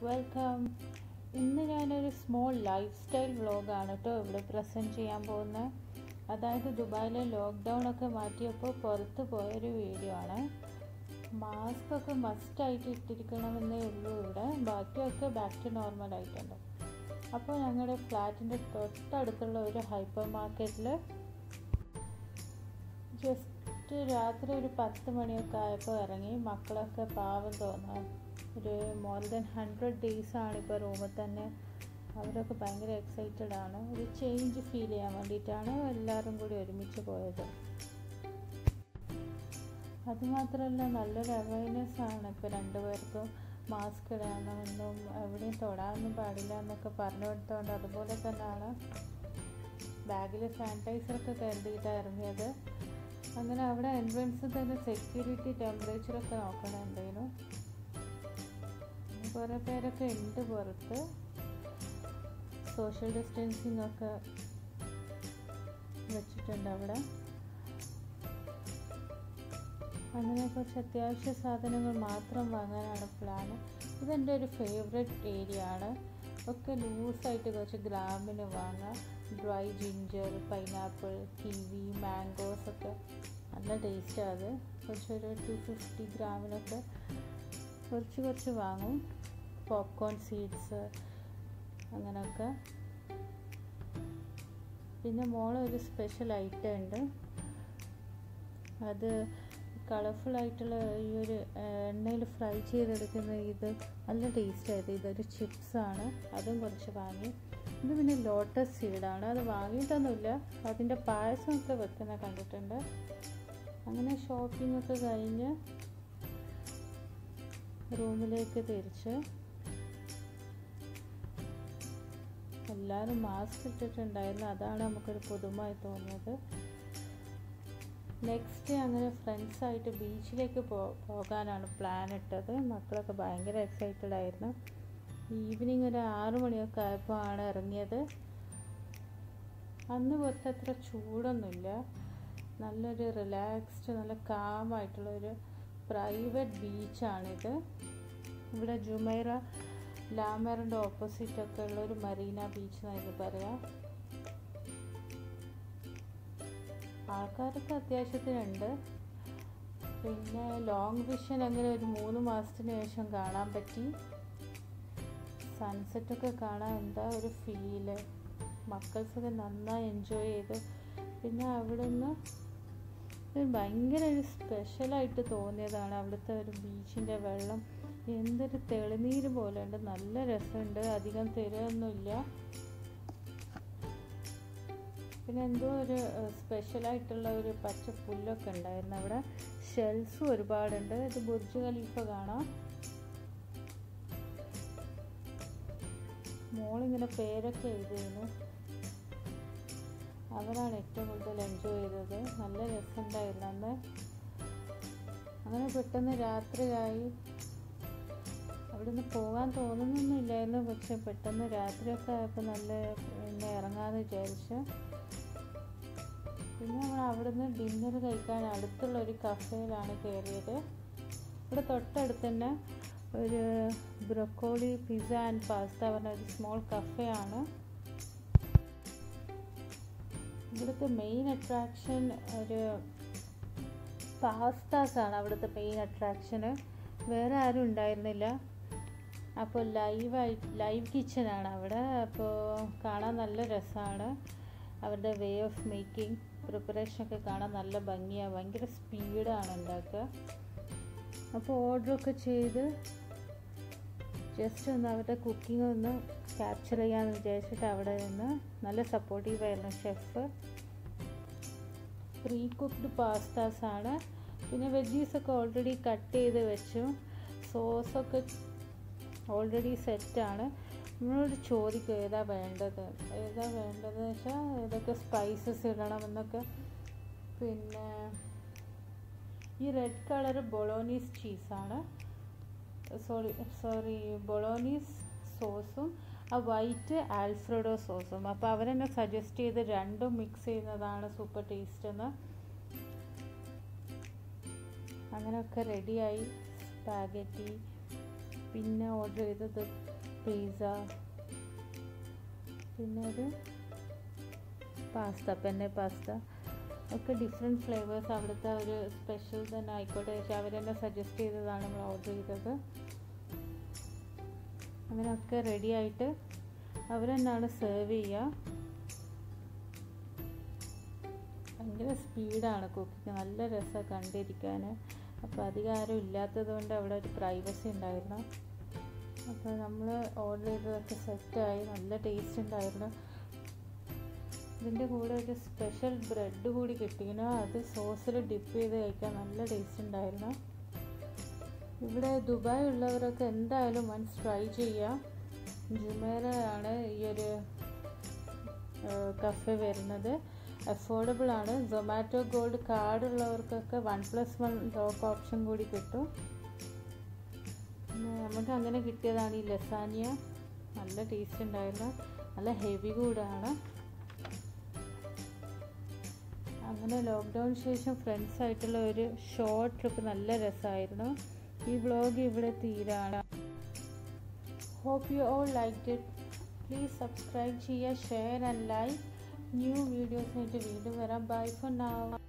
welcome ഇന്ന് ഞാനൊരു small life style വ്ളോഗാണ് കേട്ടോ ഇവിടെ പ്രസൻറ്റ് ചെയ്യാൻ പോകുന്നത് അതായത് ദുബായിലെ ലോക്ക്ഡൗൺ ഒക്കെ മാറ്റിയപ്പോൾ പുറത്ത് പോയൊരു വീഡിയോ ആണ് മാസ്ക് ഒക്കെ മസ്റ്റായിട്ട് ഇട്ടിരിക്കണമെന്നേ ഉള്ളൂ ഇവിടെ ബാക്കിയൊക്കെ ബാക്ക് ടു നോർമൽ ആയിട്ടുണ്ട് അപ്പോൾ ഞങ്ങളുടെ ഫ്ലാറ്റിൻ്റെ തൊട്ടടുത്തുള്ള ഒരു ഹൈപ്പർ മാർക്കറ്റിൽ ജസ്റ്റ് രാത്രി ഒരു പത്ത് മണിയൊക്കെ ആയപ്പോൾ ഇറങ്ങി മക്കളൊക്കെ പാവം തോന്നാൻ ഒരു മോർ ദൻ ഹൺഡ്രഡ് ഡേയ്സ് ആണ് ഇപ്പോൾ റൂമിൽ തന്നെ അവരൊക്കെ ഭയങ്കര എക്സൈറ്റഡ് ആണ് ഒരു ചേഞ്ച് ഫീൽ ചെയ്യാൻ വേണ്ടിയിട്ടാണ് എല്ലാവരും കൂടി ഒരുമിച്ച് പോയത് അതുമാത്രമല്ല നല്ലൊരു അവയർനെസ് ആണ് ഇപ്പോൾ രണ്ടുപേർക്കും മാസ്ക് ഇടണമെന്നും എവിടെയും തൊടാനൊന്നും പാടില്ല എന്നൊക്കെ പറഞ്ഞു കൊടുത്തോണ്ട് അതുപോലെ തന്നെയാണ് ബാഗിൽ സാനിറ്റൈസറൊക്കെ കരുതിയിട്ടാണ് ഇറങ്ങിയത് അങ്ങനെ അവിടെ എൻട്രൻസിൽ തന്നെ സെക്യൂരിറ്റി ടെമ്പറേച്ചറൊക്കെ നോക്കണുണ്ടായിരുന്നു കുറേ പേരൊക്കെ ഉണ്ട് പുറത്ത് സോഷ്യൽ ഡിസ്റ്റൻസിങ് ഒക്കെ വെച്ചിട്ടുണ്ട് അവിടെ അങ്ങനെ കുറച്ച് അത്യാവശ്യ സാധനങ്ങൾ മാത്രം വാങ്ങാനാണ് പ്ലാൻ ഇതെൻ്റെ ഒരു ഫേവറേറ്റ് ഏരിയ ആണ് ഒക്കെ ലൂസായിട്ട് കുറച്ച് ഗ്രാമിന് വാങ്ങാം dry ginger pineapple kiwi mangoes ഒക്കെ നല്ല ടേസ്റ്റാണ് അത് കുറച്ചൊരു ടു ഫിഫ്റ്റി ഗ്രാമിനൊക്കെ കുറച്ച് കുറച്ച് വാങ്ങും പോപ്കോൺ സീഡ്സ് അങ്ങനെയൊക്കെ പിന്നെ മോളെ ഒരു സ്പെഷ്യൽ ഐറ്റം ഉണ്ട് അത് കളർഫുൾ ആയിട്ടുള്ള ഈ ഒരു എണ്ണയിൽ ഫ്രൈ ചെയ്തെടുക്കുന്ന ഇത് നല്ല ടേസ്റ്റായത് ഇതൊരു ചിപ്സാണ് അതും കുറച്ച് വാങ്ങി ഇത് പിന്നെ ലോട്ടസ് സീഡാണ് അത് വാങ്ങിയിട്ടൊന്നുമില്ല അതിൻ്റെ പായസമൊക്കെ വെക്കുന്ന കണ്ടിട്ടുണ്ട് അങ്ങനെ ഷോപ്പിംഗ് ഒക്കെ കഴിഞ്ഞ് റൂമിലേക്ക് തിരിച്ച് എല്ലാവരും മാസ്ക് ഇട്ടിട്ടുണ്ടായിരുന്നു അതാണ് നമുക്കൊരു പുതുമായി തോന്നിയത് നെക്സ്റ്റ് അങ്ങനെ ഫ്രണ്ട്സായിട്ട് ബീച്ചിലേക്ക് പോ പോകാനാണ് പ്ലാൻ ഇട്ടത് മക്കളൊക്കെ ഭയങ്കര എക്സൈറ്റഡ് ആയിരുന്നു ഈവനിങ് ഒരു ആറു മണിയൊക്കെ ആയപ്പോൾ ആണ് ഇറങ്ങിയത് അന്ന് പുറത്തത്ര ചൂടൊന്നുമില്ല നല്ലൊരു റിലാക്സ്ഡ് നല്ല കാമായിട്ടുള്ളൊരു പ്രൈവറ്റ് ബീച്ചാണിത് ഇവിടെ ജുമൈറ ലാമറിൻ്റെ ഓപ്പോസിറ്റൊക്കെ ഉള്ള ഒരു മറീന ബീച്ച് എന്നാണ് പറയാം ആൾക്കാരൊക്കെ അത്യാവശ്യത്തിനുണ്ട് പിന്നെ ലോങ് വിഷൻ അങ്ങനെ ഒരു മൂന്ന് മാസത്തിന് ശേഷം കാണാൻ പറ്റി സൺസെറ്റൊക്കെ കാണാൻ എന്താ ഒരു ഫീല് മക്കൾസൊക്കെ നന്നായി എൻജോയ് ചെയ്ത് പിന്നെ അവിടെ നിന്ന് ഭയങ്കര ഒരു സ്പെഷ്യലായിട്ട് തോന്നിയതാണ് അവിടുത്തെ ഒരു ബീച്ചിൻ്റെ വെള്ളം എന്തൊരു തെളിനീര് പോലെ ഉണ്ട് നല്ല രസമുണ്ട് അധികം തിരയൊന്നുമില്ല പിന്നെ എന്തോ ഒരു സ്പെഷ്യലായിട്ടുള്ള ഒരു പച്ച പുല്ലൊക്കെ ഉണ്ടായിരുന്നു അവിടെ ഷെൽസും ഒരുപാടുണ്ട് ഇത് ബുർജ് ഖലീഫ കാണാം മോളിങ്ങനെ പേരൊക്കെ എഴുതിയിരുന്നു അവരാണ് ഏറ്റവും കൂടുതൽ എൻജോയ് ചെയ്തത് നല്ല രസമുണ്ടായിരുന്നു അന്ന് അങ്ങനെ പെട്ടെന്ന് രാത്രിയായി അവിടെ നിന്ന് പോകാൻ തോന്നുന്നൊന്നുമില്ലായിരുന്നു പക്ഷെ പെട്ടെന്ന് രാത്രിയൊക്കെ ആയപ്പോൾ നല്ല പിന്നെ ഇറങ്ങാമെന്ന് വിചാരിച്ചു പിന്നെ നമ്മൾ അവിടെ നിന്ന് ഡിന്നർ കഴിക്കാൻ അടുത്തുള്ള ഒരു കഫേയിലാണ് കയറിയത് ഇവിടെ തൊട്ടടുത്ത് തന്നെ ഒരു ബ്രൊക്കോളി പിസ്സ ആൻഡ് പാസ്ത പറഞ്ഞ ഒരു സ്മോൾ കഫേ ആണ് ഇവിടുത്തെ മെയിൻ അട്രാക്ഷൻ ഒരു പാസ്താസ് ആണ് അവിടുത്തെ മെയിൻ അട്രാക്ഷന് വേറെ ആരും ഉണ്ടായിരുന്നില്ല അപ്പോൾ ലൈവായി ലൈവ് കിച്ചനാണ് അവിടെ അപ്പോൾ കാണാൻ നല്ല രസമാണ് അവരുടെ വേ ഓഫ് മേക്കിംഗ് പ്രിപ്പറേഷനൊക്കെ കാണാൻ നല്ല ഭംഗിയാണ് ഭയങ്കര സ്പീഡാണ് ഉണ്ടാക്കുക അപ്പോൾ ഓർഡറൊക്കെ ചെയ്ത് ജസ്റ്റ് ഒന്ന് അവരുടെ കുക്കിംഗ് ഒന്ന് ക്യാപ്ചർ ചെയ്യാമെന്ന് വിചാരിച്ചിട്ട് അവിടെ നിന്ന് നല്ല സപ്പോർട്ടീവായിരുന്നു ഷെഫ് പ്രീ കുക്ക്ഡ് പാസ്താസ് ആണ് പിന്നെ വെജീസൊക്കെ ഓൾറെഡി കട്ട് ചെയ്ത് വെച്ചു സോസൊക്കെ ഓൾറെഡി സെറ്റാണ് നമ്മളോട് ചോദിക്കും ഏതാ വേണ്ടത് ഏതാ വേണ്ടതെന്ന് വെച്ചാൽ ഏതൊക്കെ സ്പൈസസ് ഇടണമെന്നൊക്കെ പിന്നെ ഈ റെഡ് കളർ ബൊളോനീസ് ചീസാണ് സോറി സോറി ബൊളോനീസ് സോസും ആ വൈറ്റ് ആൽഫ്രഡോ സോസും അപ്പോൾ അവരെന്നെ സജസ്റ്റ് ചെയ്ത് രണ്ടും മിക്സ് ചെയ്യുന്നതാണ് സൂപ്പർ ടേസ്റ്റ് എന്ന് അങ്ങനെയൊക്കെ റെഡിയായി സ്പാഗറ്റി പിന്നെ ഓർഡർ ചെയ്തത് പിസ്സ പിന്നെ ഒരു പാസ്ത പെന്നെ പാസ്ത ഒക്കെ ഡിഫറെൻറ്റ് ഫ്ലേവേഴ്സ് അവിടുത്തെ ഒരു സ്പെഷ്യൽ തന്നെ ആയിക്കോട്ടെ പക്ഷെ അവർ തന്നെ സജസ്റ്റ് ചെയ്തതാണ് നമ്മൾ ഓർഡർ ചെയ്തത് അങ്ങനെയൊക്കെ റെഡി ആയിട്ട് അവർ തന്നെയാണ് സെർവ് ചെയ്യുക ഭയങ്കര സ്പീഡാണ് കുക്കിംഗ് നല്ല രസമാണ് കണ്ടിരിക്കാൻ അപ്പോൾ അധികം ആരും ഇല്ലാത്തത് കൊണ്ട് അവിടെ ഒരു പ്രൈവസി ഉണ്ടായിരുന്നു അപ്പോൾ നമ്മൾ ഓർഡർ ചെയ്തതൊക്കെ സെറ്റായി നല്ല ടേസ്റ്റ് ഉണ്ടായിരുന്നു ഇതിൻ്റെ കൂടെ ഒരു സ്പെഷ്യൽ ബ്രെഡ് കൂടി കിട്ടിയിരുന്നു അത് സോസിൽ ഡിപ്പ് ചെയ്ത് കഴിക്കാൻ നല്ല ടേസ്റ്റ് ഉണ്ടായിരുന്നു ഇവിടെ ദുബായ് ഉള്ളവരൊക്കെ എന്തായാലും വൺസ് ട്രൈ ചെയ്യാം ജുമേറ ആണ് ഈ ഒരു കഫെ വരുന്നത് അഫോർഡബിൾ ആണ് സൊമാറ്റോ ഗോൾഡ് കാർഡ് ഉള്ളവർക്കൊക്കെ one plus one lock option കൂടി കിട്ടും നമുക്ക് അങ്ങനെ കിട്ടിയതാണ് ഈ ലസാനിയ നല്ല ടേസ്റ്റ് ഉണ്ടായിരുന്നു നല്ല ഹെവി കൂടാണ് അങ്ങനെ ലോക്ക്ഡൗൺ ശേഷം ഫ്രണ്ട്സ് ആയിട്ടുള്ള ഒരു ഷോർട്ട് ട്രിപ്പ് നല്ല രസമായിരുന്നു ഈ വ്ളോഗ് ഇവിടെ തീരാണ് hope you all like it please subscribe ചെയ്യുക ഷെയർ ആൻഡ് ലൈക്ക് ന്യൂ വീഡിയോസായിട്ട് വീണ്ടും വരാം ബൈ ഫോർ നാവ്